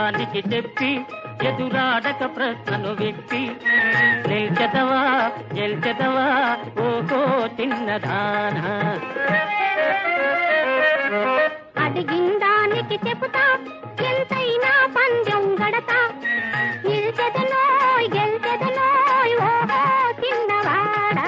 అడిగిందానికి చెప్పి ఎదురాడక ప్రశ్నను విప్పి నిల్చెదవా గెల్చెదవా ఓహో చిన్నదానా అడిగిందానికి చెబుతా ఎంతైనా పందెం గడతా నిల్చెదనోయ్ గెల్చెదనోయ్ ఓహో చిన్నవాడా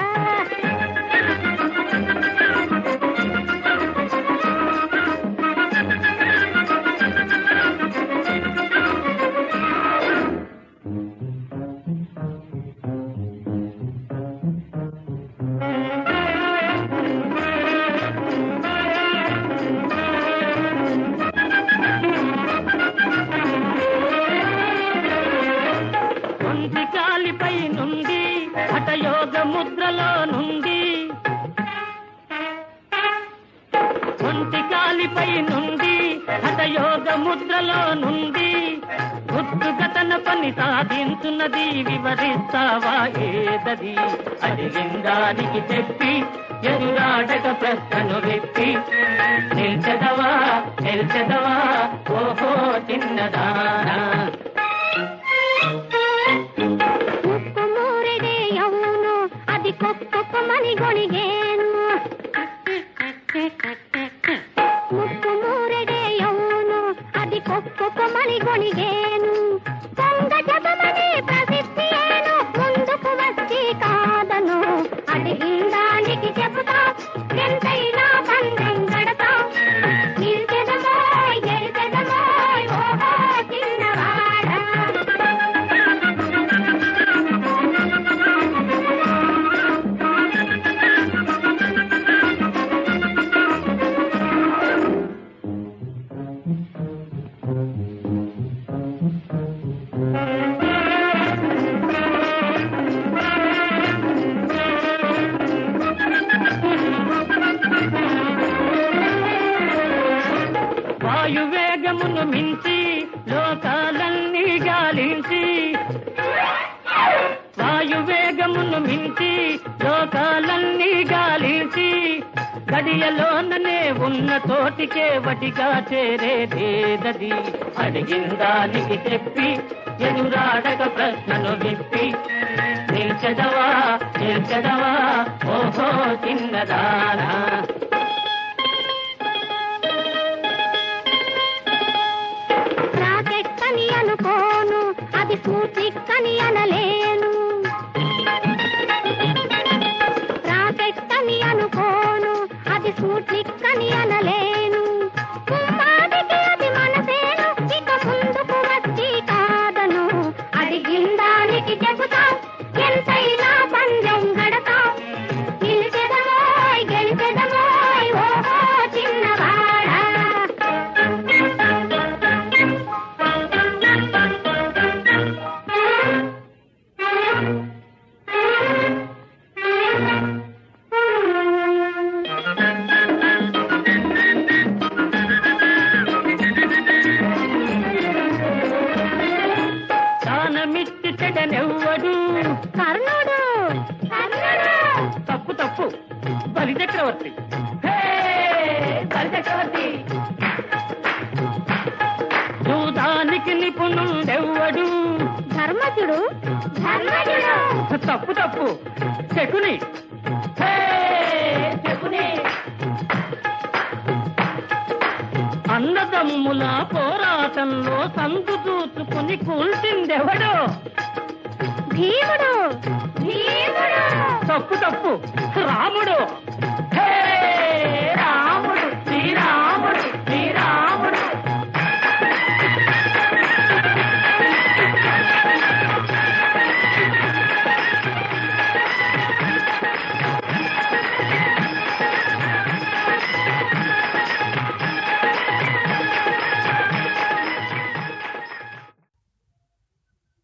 ఒంటి కాలిపై నుండి హఠయోగ ముద్రలో నుండి ఒంటి కాలిపై నుండి హఠయోగ ముద్రలో నుండి గుర్తుగతన పని సాధించున్నది వివరిస్తావా ఏదది అడిగిందానికి చెప్పి ఎదురాడక ప్రశ్నను విప్పి నిల్చెదవా నిల్చెదవా ఓహో చిన్నదానా ముక్కు మూరెడే అవును అది కొక్కుమని గొణిగేను ముక్కు మూరెడే అవును అది కొక్కుమని గొణిగేను పొంగ జపమని ప్రసిద్ధి ఏను ముందుకు వచ్చి కాదను అడిగిందానికి చెబుతా ఎంతైనా పందెం గడతా నిల్చెదమోయ్ గెలిచెదమోయ్ ఓహో చిన్నవాడా వాయువేగమును మించి లోకాలన్నీ గాలించి వాయువేగమును మించి లోకాలన్నీ గాలించి గడియలోననే ఉన్న తోటికే వటిగా చేరేదేదది అడిగిందానికి చెప్పి ఎదురాడక ప్రశ్నను విప్పి నిల్చెదవా నిల్చెదవా ఓహో చిన్నదానా రాకెట్ అని అనుకోను అది స్పూట్నిక్ అని అనలేను రాకెట్ అని అనుకోను అది స్పూట్నిక్ అని అనలేను కుంభానికి అది మనసేను ఇక ముందుకు వచ్చి కాదను అడిగిందానికి చెబుతా ఎంతైనా పందెం గడతా నిలిచెదమోయ్ గెలిచెదమోయ్ ఓహో చిన్నవాడా దానమిచ్చి చెడనెవ్వడు కర్ణుడు కర్ణుడు తప్పు తప్పు బలి చక్రవర్తి హే, బలి చక్రవర్తి జూదానికి నిపుణుడెవ్వడు ధర్మజుడు ధర్మజుడు తప్పు తప్పు శకుని హే, శకుని అన్నదమ్ముల పోరాటంలో సందు చూచుకుని కూల్చిందెవడు భీముడు భీముడు తప్పు తప్పు రాముడు